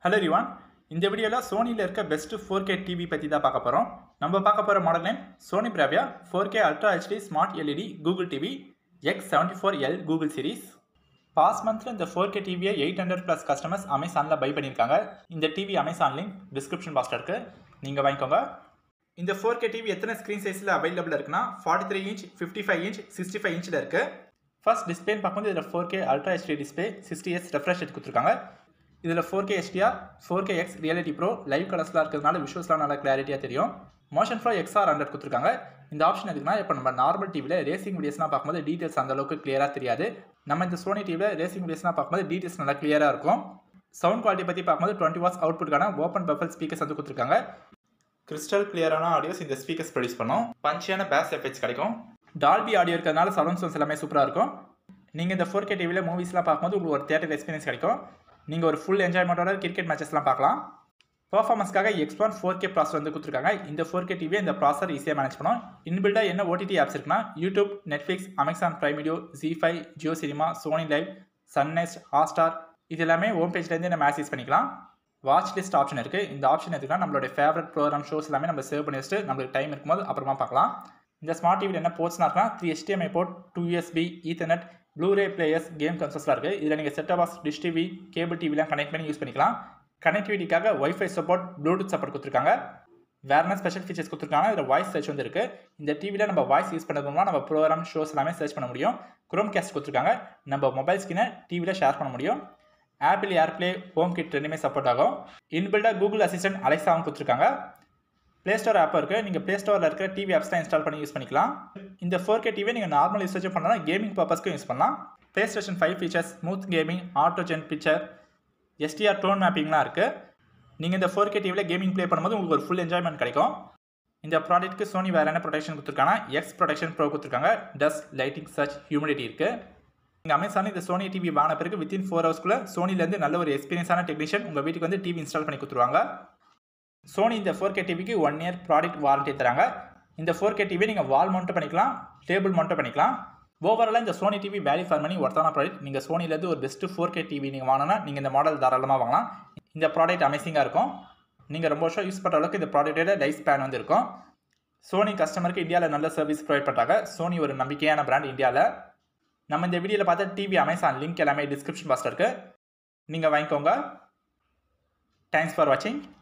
hello ரிவான் இந்த வீடியோவில் சோனியில் இருக்க பெஸ்ட் ஃபோர் கே டிவி பற்றி தான் பார்க்க போகிறோம் நம்ம பார்க்க போகிற model name Sony Bravia four K ultra HD smart LED Google TV X seventy four L Google series past மந்த்தில் இந்த ஃபோர் கே டிவியை எயிட் ஹண்ட்ரட் ப்ளஸ் கஸ்டமர்ஸ் அமேசானில் பை பண்ணியிருக்காங்க இந்த டிவி அமேசான் லிங்க் டிஸ்கிரிப்ஷன் பாக்ஸில் இருக்குது நீங்கள் வாங்கிக்கோங்க இந்த ஃபோர் கே டிவி எத்தனை ஸ்க்ரீன் சைஸில் அவைலபிள் இருக்குன்னா forty three inch fifty five inch sixty five இன்ச்சில் இருக்குது ஃபர்ஸ்ட் டிஸ்பிளேன்னு பார்க்கும்போது இதில் four K ultra HD display sixty S refresh எடுத்து கொடுத்துருக்காங்க இதில் four K HDR four K X reality pro live கலர்ஸ்லாம் இருக்கிறதுனால விஷுவல்ஸ்லாம் நல்லா கிளாரிட்டியாக தெரியும் மோஷன் ஃப்ளோ எக்ஸ்ஆர் ஹண்ட்ரட் கொடுத்துருக்காங்க இந்த ஆப்ஷன் எதுக்குன்னா இப்போ நம்ம நார்மல் டிவியில் ரேசிங் வீடியோஸ்லாம் பார்க்கும்போது டீட்டெயில்ஸ் அந்த அளவுக்கு கிளியராக தெரியாது நம்ம இந்த சோனி டிவியில் ரேசிங் வீடியோஸ்லாம் பார்க்கும்போது டீட்டெயில்ஸ் நல்லா கிளியராக இருக்கும் சவுண்ட் குவாலிட்டி பற்றி பார்க்கும்போது டுவெண்ட்டி வாட்ஸ் அவுட்புட்கான ஓப்பன் பஃபல் ஸ்பீக்கர்ஸ் வந்து கொடுத்துருக்காங்க கிறிஸ்டல் கிளியரான ஆடியோஸ் இந்த ஸ்பீக்கர்ஸ் ப்ரொடியூஸ் பண்ணும் பஞ்சியான பேஸ் எஃபெக்ட்ஸ் கிடைக்கும் டால்பி ஆடியோ இருக்கிறதுனால சவுண்ட் சோன்ஸ் எல்லாமே சூப்பராக இருக்கும் நீங்கள் இந்த ஃபோர் கே டிவியில் மூவிஸ்லாம் பார்க்கும்போது உங்களுக்கு ஒரு தேட்டர் எக்ஸ்பீரியன்ஸ் கிடைக்கும் நீங்கள் ஒரு ஃபுல் என்ஜாய்மெண்ட்டோட கிரிக்கெட் மேட்சஸ்லாம் பார்க்கலாம் பர்ஃபார்மன்ஸ்க்காக X one four K processor வந்து கொடுத்துருக்காங்க இந்த ஃபோர் கே டிவியை இந்த ப்ராசர் ஈஸியாக மேனேஜ் பண்ணும் இன்பில்டாக என்ன ஓடிடி ஆப்ஸ் இருக்குன்னா YouTube Netflix Amazon prime video Zee five Jio cinema Sony live Sun NXT Hotstar இது எல்லாமே ஹோம் பேஜ்லேருந்து நம்ம ஆக்சஸ் பண்ணிக்கலாம் வாட்ச் லிஸ்ட் ஆப்ஷன் இருக்குது இந்த ஆப்ஷன் எதுக்குன்னா நம்மளுடைய ஃபேவரட் ப்ரோக்ராம் ஷோஸ் எல்லாமே நம்ம சேவ் பண்ணி வச்சுட்டு நம்மளுக்கு டைம் இருக்கும்போது அப்புறமா பார்க்கலாம் இந்த ஸ்மார்ட் டிவியில் என்ன போர்ட்ஸ்னா இருக்குன்னா three HDMI port two USB ethernet bluray players game கன்சோல்ஸ்லாம் இருக்குது இதில் நீங்கள் set box dish TV cable டிவிலாம் கனெக்ட் பண்ணி யூஸ் பண்ணிக்கலாம் கனெக்டிவிட்டிக்காக ஒய்ஃபை சப்போர்ட் ப்ளூடூத் சப்போர்ட் கொடுத்துருக்காங்க வேறு என்ன ஸ்பெஷல் ஃபீச்சர்ஸ் கொடுத்துருக்காங்க இதில் வாய்ஸ் சர்ச் வந்து இருக்குது இந்த டிவியில் நம்ம வாய்ஸ் யூஸ் பண்ணதுனா நம்ம ப்ரோக்ராம் ஷோஸ் எல்லாமே சர்ச் பண்ண முடியும் குரோம் கேஸ்ட் கொடுத்துருக்காங்க நம்ம மொபைல் ஸ்கினை டிவியில் ஷேர் பண்ண முடியும் ஆப்பிள் ஏர்ப்ளே ஹோம் கிட் ரெண்டுமே சப்போர்ட் ஆகும் இன்பில்டாக கூகுள் அசிஸ்டன்ட் அலெக்ஸாவும் கொடுத்துருக்காங்க ப்ளே ஸ்டோர் ஆப் இருக்குது நீங்கள் ப்ளே ஸ்டோரில் இருக்கிற டிவி ஆப்ஸ்லாம் இன்ஸ்டால் பண்ணி யூஸ் பண்ணிக்கலாம் இந்த ஃபோர் கே டிவியை நீங்கள் நார்மல் யூசேஜ் பண்ணலாம் கேமிங் பர்பஸ்க்கும் யூஸ் பண்ணலாம் PlayStation five features smooth gaming auto gen picture SDR tone மேப்பிங்லாம் இருக்குது நீங்கள் இந்த ஃபோர் கே டிவியில் கேமிங் ப்ளே பண்ணும்போது உங்களுக்கு ஒரு ஃபுல் என்ஜாய்மெண்ட் கிடைக்கும் இந்த ப்ராடக்ட்டுக்கு சோனி வேறு என்ன ப்ரொடெக்ஷன் கொடுத்துருக்காங்கன்னா எக்ஸ் ப்ரொடெக்ஷன் ப்ரோ கொடுத்துருக்காங்க டஸ்ட் லைட்டிங் சர்ச் ஹியூமிடிட்டி இருக்குது நீங்கள் அமேசான் இந்த சோனி டிவி வாங்கின பிறகு வித்தின் ஃபோர் ஹவர்ஸ்க்குள்ளே சோனிலேருந்து நல்ல ஒரு எக்ஸ்பீரியன்ஸான டெக்னீஷியன் உங்கள் வீட்டுக்கு வந்து டிவி இன்ஸ்டால் பண்ணி கொடுத்துருவாங்க சோனி இந்த ஃபோர் கே டிவிக்கு ஒன் இயர் ப்ராடக்ட் வாரண்ட்டி தராங்க இந்த ஃபோர் கே டிவி நீங்கள் வால் மவுண்ட் பண்ணிக்கலாம் டேபிள் மவுண்ட் பண்ணிக்கலாம் ஓவராலாக இந்த Sony TV value for money ஒர்த்தான ப்ராடக்ட் நீங்கள் சோனிலேருந்து ஒரு பெஸ்ட்டு ஃபோர் கே டிவி நீங்கள் வாங்கினா நீங்கள் இந்த மாடல் தாராளமாக வாங்கலாம் இந்த ப்ராடக்ட் அமேசிங்காக இருக்கும் நீங்கள் ரொம்ப வருஷம் யூஸ் பண்ணுற அளவுக்கு இந்த ப்ராடக்ட்டோட லைஃப் ஸ்பேன் வந்து இருக்கும் சோனி கஸ்டமருக்கு இந்தியாவில் நல்ல சர்வீஸ் ப்ரொவைட் பண்ணுறாங்க சோனி ஒரு நம்பிக்கையான பிராண்ட் இந்தியாவில் நம்ம இந்த வீடியோவில் பார்த்த டிவி அமேசான் லிங்க் எல்லாமே டிஸ்கிரிப்ஷன் பாக்ஸில் இருக்குது நீங்கள் வாங்கிக்கோங்க தேங்க்ஸ் ஃபார் வாட்சிங்